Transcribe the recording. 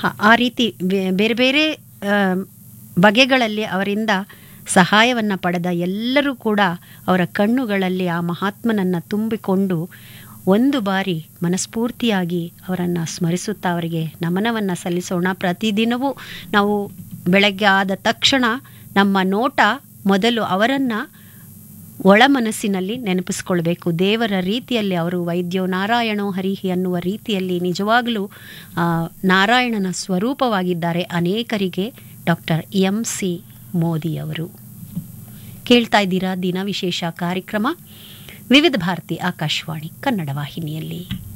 ಹ- ಆ ರೀತಿ ಬೇ- ಬೇರೆ ಬೇರೆ ಆ, ಬಗೆಗಳಲ್ಲಿ ಅವರಿಂದ ಸಹಾಯವನ್ನು ಪಡೆದ ಎಲ್ಲರೂ ಕೂಡ ಅವರ ಕಣ್ಣುಗಳಲ್ಲಿ ಆ ಮಹಾತ್ಮನನ್ನು ತುಂಬಿಕೊಂಡು ಒಂದು ಬಾರಿ ಮನಸ್ಫೂರ್ತಿಯಾಗಿ ಅವರನ್ನು ಸ್ಮರಿಸುತ್ತಾ ಅವರಿಗೆ ನಮನವನ್ನು ಸಲ್ಲಿಸೋಣ ಪ್ರತಿದಿನವೂ ನಾವು ಬೆಳಗ್ಗೆ ಆದ ತಕ್ಷಣ ನಮ್ಮ ನೋಟ ಮೊದಲು ಅವರನ್ನು ಒಳ ಮನಸ್ಸಿನಲ್ಲಿ ನೆನಪಿಸ್ಕೊಳ್ಬೇಕು ದೇವರ ರೀತಿಯಲ್ಲಿ ಅವರು ವೈದ್ಯೋ ನಾರಾಯಣೋ ಹರಿಹಿ ಅನ್ನುವ ರೀತಿಯಲ್ಲಿ ನಿಜವಾಗಲೂ ಆ, ನಾರಾಯಣನ ಸ್ವರೂಪವಾಗಿದ್ದಾರೆ ಅನೇಕರಿಗೆ ಡಾಕ್ಟರ್ ಎಂ ಸಿ ಮೋದಿಯವರು ಕೇಳ್ತಾ ಇದ್ದೀರಾ ದಿನ ವಿಶೇಷ ಕಾರ್ಯಕ್ರಮ ವಿವಿಧ ಭಾರತಿ ಆಕಾಶವಾಣಿ ಕನ್ನಡ ವಾಹಿನಿಯಲ್ಲಿ